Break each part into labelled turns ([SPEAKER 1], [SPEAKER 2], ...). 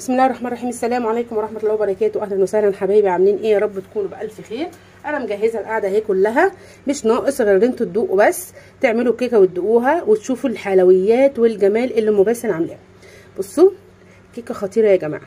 [SPEAKER 1] بسم الله الرحمن الرحيم السلام عليكم ورحمه الله وبركاته اهلا وسهلا حبايبي عاملين ايه يا رب تكونوا بالف خير انا مجهزه القعده اهي كلها مش ناقص غير ان انتوا تدوقوا بس تعملوا كيكه وتدوقوها وتشوفوا الحلويات والجمال اللي ام باسل عاملاه بصوا كيكه خطيره يا جماعه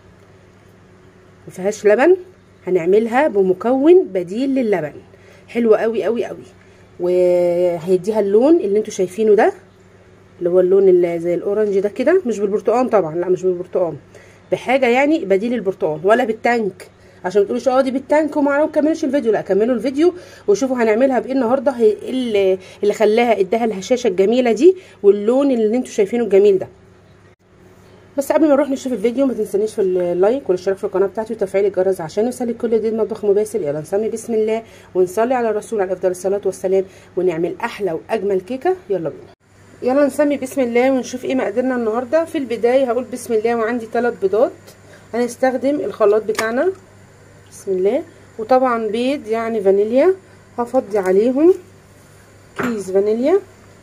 [SPEAKER 1] ما فيهاش لبن هنعملها بمكون بديل للبن حلوه قوي قوي قوي وهيديها اللون اللي انتوا شايفينه ده اللي هو اللون اللي زي الاورنج ده كده مش بالبرتقال طبعا لا مش بالبرتقال بحاجه يعني بديل البرتقال ولا بالتانك عشان ما تقولوش اه دي بالتانك وما كملش الفيديو لا كملوا الفيديو وشوفوا هنعملها بايه النهارده هي اللي, اللي خلاها اداها الهشاشه الجميله دي واللون اللي انتوا شايفينه الجميل ده بس قبل ما نروح نشوف الفيديو ما تنسانيش في اللايك والاشتراك في القناه بتاعتي وتفعيل الجرس عشان يوصلك كل جديد مطبخ مباسل يلا نسمي بسم الله ونصلي على الرسول عليه افضل الصلاه والسلام ونعمل احلى واجمل كيكه يلا بينا يلا نسمي بسم الله ونشوف ايه مقاديرنا النهارده في البدايه هقول بسم الله وعندي 3 بيضات هنستخدم الخلاط بتاعنا بسم الله وطبعا بيض يعني فانيليا هفضي عليهم كيس فانيليا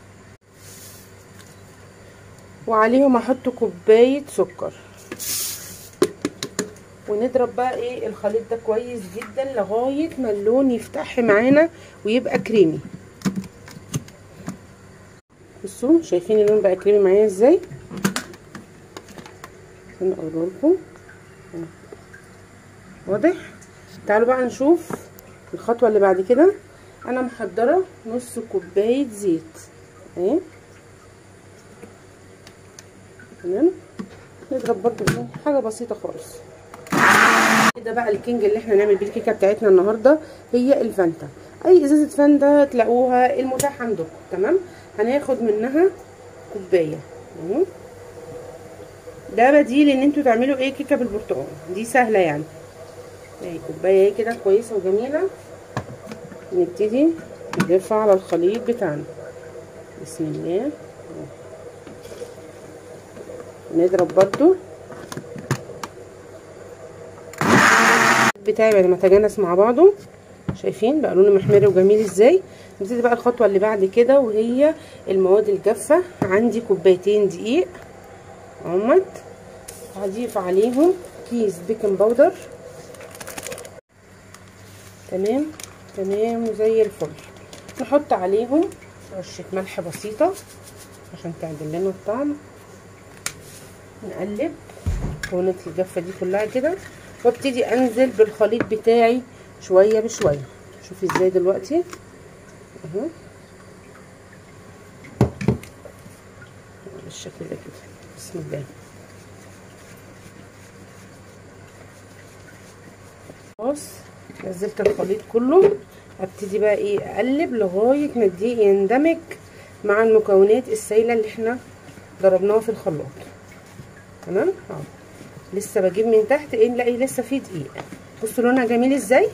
[SPEAKER 1] وعليهم هحط كوبايه سكر ونضرب بقى ايه الخليط ده كويس جدا لغايه ما اللون يفتح معانا ويبقى كريمي بصوا شايفين اللون بقى كريمي معايا ازاي عشان اقرب لكم واضح تعالوا بقى نشوف الخطوه اللي بعد كده انا محضره نص كوبايه زيت اهي تمام نضرب برده حاجه بسيطه خالص ده بقى الكينج اللي احنا نعمل بيه الكيكه بتاعتنا النهارده هي الفانتا اي ازازه فانتا تلاقوها المتاح عندكم تمام هناخد منها كوبايه اهو ده بديل ان انتوا تعملوا ايه كيكه بالبرتقال دي سهله يعني اهي كوبايه كده كويسه وجميله نبتدي نضيفها على الخليط بتاعنا بسم الله نضرب برضو بتاعي بعد ما تجانس مع بعضه شايفين بقى لونه محمر وجميل ازاي نبتدي بقى الخطوه اللي بعد كده وهي المواد الجافه عندي كوبايتين دقيق اهمت هضيف عليهم كيس بيكنج باودر تمام تمام وزي الفل نحط عليهم رشه ملح بسيطه عشان تعدل لنا الطعم نقلب مكونات الجافه دي كلها كده وابتدي انزل بالخليط بتاعي شويه بشويه شوفي ازاي دلوقتي اهو بالشكل ده كده بسم الله خلاص نزلت الخليط كله ابتدي بقى ايه اقلب لغايه ما الدقيق يندمج مع المكونات السائله اللي احنا ضربناها في الخلاط تمام اهو لسه بجيب من تحت ايه نلاقي لسه فيه دقيق بصوا لونها جميل ازاي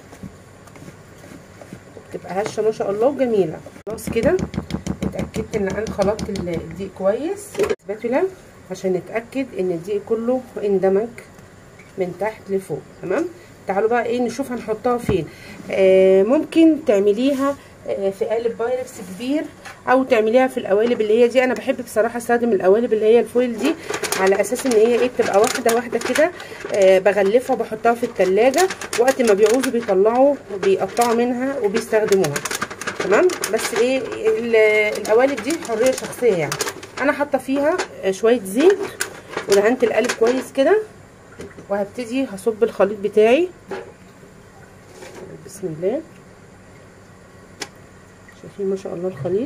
[SPEAKER 1] بتبقى هشه ما شاء الله وجميله خلاص كده اتاكدت ان انا خلطت الدقيق كويس سباتولا عشان نتاكد ان الدقيق كله اندمج من تحت لفوق تمام تعالوا بقى ايه نشوف هنحطها فين آه ممكن تعمليها آه في قالب بايركس كبير او تعمليها في القوالب اللي هي دي انا بحب بصراحه استخدم القوالب اللي هي الفويل دي على اساس ان هي ايه بتبقى واحده واحده كده آه بغلفها وبحطها في التلاجة وقت ما بيعوزوا بيطلعوا وبيقطعوا منها وبيستخدموها تمام بس ايه القوالب دي حريه شخصيه يعني انا حاطه فيها شويه زيت ودهنت القالب كويس كده وهبتدي هصب الخليط بتاعي بسم الله شايفين ما شاء الله الخليط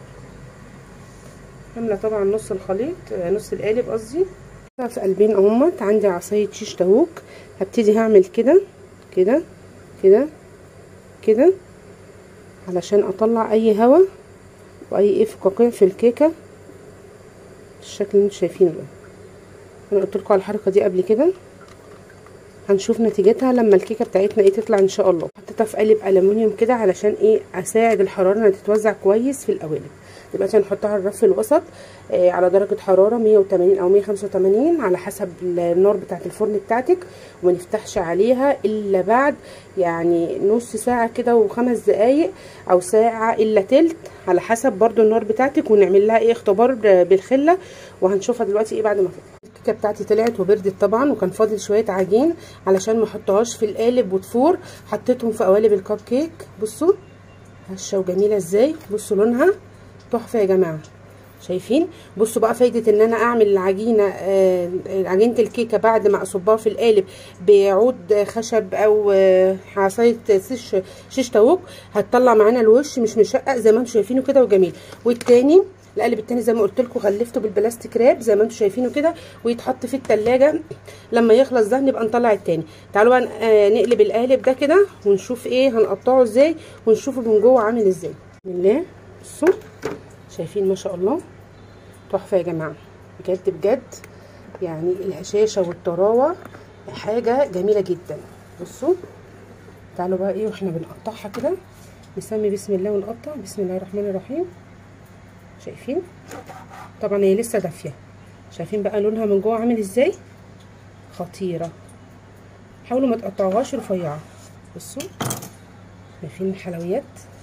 [SPEAKER 1] عامله طبعا نص الخليط نص القالب قصدي في قلبين اهمت عندي عصايه شيش تاوك هبتدي هعمل كده كده كده كده علشان اطلع اي هوا واي ايه فقاقيع في الكيكه بالشكل اللي انتوا شايفينه ده انا قلت لكم على الحركه دي قبل كده هنشوف نتيجتها لما الكيكه بتاعتنا ايه تطلع ان شاء الله حطيتها في قالب الومنيوم كده علشان ايه اساعد الحراره انها تتوزع كويس في القوالب دلوقتي هنحطها على الرف الوسط آه على درجه حراره 180 او 185 على حسب النار بتاعه الفرن بتاعتك وما نفتحش عليها الا بعد يعني نص ساعه كده وخمس دقايق او ساعه الا تلت على حسب برضو النار بتاعتك ونعمل لها ايه اختبار بالخله وهنشوفها دلوقتي ايه بعد ما تطلع الكيكه بتاعتي طلعت وبردت طبعا وكان فاضل شويه عجين علشان ما احطهاش في القالب وتفور حطيتهم في قوالب الكب كيك بصوا هشه وجميله ازاي بصوا لونها تحفه يا جماعه شايفين بصوا بقى فايده ان انا اعمل العجينه آه عجينه الكيكه بعد ما اصبها في القالب بعود خشب او آه عصايه شيش شيش تاوك هتطلع معانا الوش مش مشقق زي ما انتم شايفينه كده وجميل والتاني القالب التاني زي ما قلت لكم غلفته بالبلاستيك راب زي ما انتم شايفينه كده ويتحط في التلاجة لما يخلص ده نبقى نطلع التاني تعالوا بقى آه نقلب القالب ده كده ونشوف ايه هنقطعه ازاي ونشوفه من جوه عامل ازاي بسم الله بصوا شايفين ما شاء الله تحفه يا جماعه بجد بجد يعني الهشاشه والطراوه حاجه جميله جدا بصوا تعالوا بقى ايه واحنا بنقطعها كده نسمي بسم الله ونقطع بسم الله الرحمن الرحيم شايفين طبعا هي لسه دافيه شايفين بقى لونها من جوه عامل ازاي خطيره حاولوا ما تقطعوهاش رفيعه بصوا شايفين الحلويات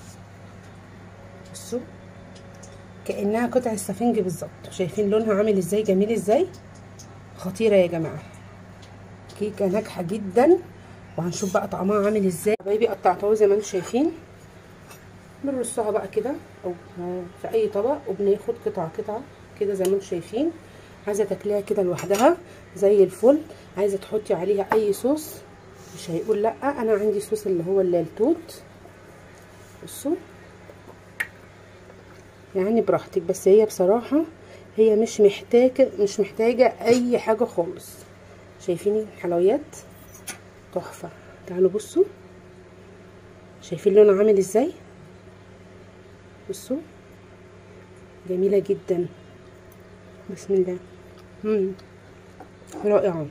[SPEAKER 1] بصوا كانها قطع السفنج بالظبط شايفين لونها عامل ازاي جميل ازاي خطيره يا جماعه كيكه ناجحه جدا وهنشوف بقى طعمها عامل ازاي حبايبي قطعتها زي ما انتم شايفين بنرصها بقى كده او في اي طبق وبناخد قطعه قطعه كده زي ما انتم شايفين عايزه تاكليها كده لوحدها زي الفل عايزه تحطي عليها اي صوص مش هيقول لا انا عندي صوص اللي هو اللي التوت بصوا يعني براحتك بس هي بصراحه هي مش محتاجه مش محتاجه اي حاجه خالص شايفين الحلويات تحفه تعالوا بصوا شايفين لونها عامل ازاي بصوا جميله جدا بسم الله مم. رائعه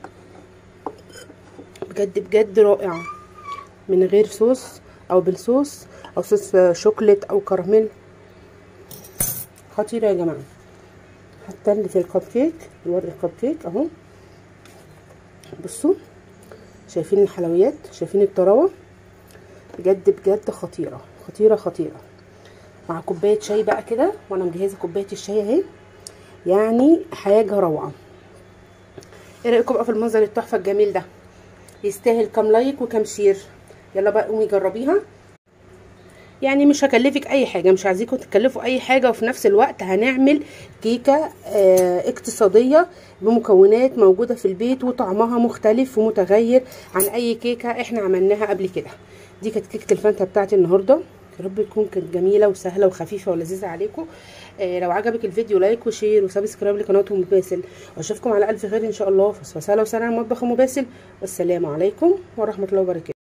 [SPEAKER 1] بجد بجد رائعه من غير صوص او بالصوص او صوص شوكليت او كراميل خطيره يا جماعه حتى اللي في الكب كيك الورق الكب كيك اهو بصوا شايفين الحلويات شايفين الطراوه بجد بجد خطيره خطيره خطيره مع كوبايه شاي بقى كده وانا مجهزه كوبايه الشاي اهي يعني حاجه روعه ايه رايكم بقى في المنظر التحفه الجميل ده يستاهل كام لايك وكام شير يلا بقى قومي جربيها يعني مش هكلفك اي حاجه مش عايزيكم تكلفوا اي حاجه وفي نفس الوقت هنعمل كيكه اه اقتصاديه بمكونات موجوده في البيت وطعمها مختلف ومتغير عن اي كيكه احنا عملناها قبل كده دي كانت كيكه الفانتا بتاعتي النهارده يا رب تكون كانت جميله وسهله وخفيفه ولذيذه عليكم آه لو عجبك الفيديو لايك وشير وسبسكرايب لقناه ام باسل واشوفكم على الف خير ان شاء الله في وسهلا وسهلا على مطبخ ام باسل والسلام عليكم ورحمه الله وبركاته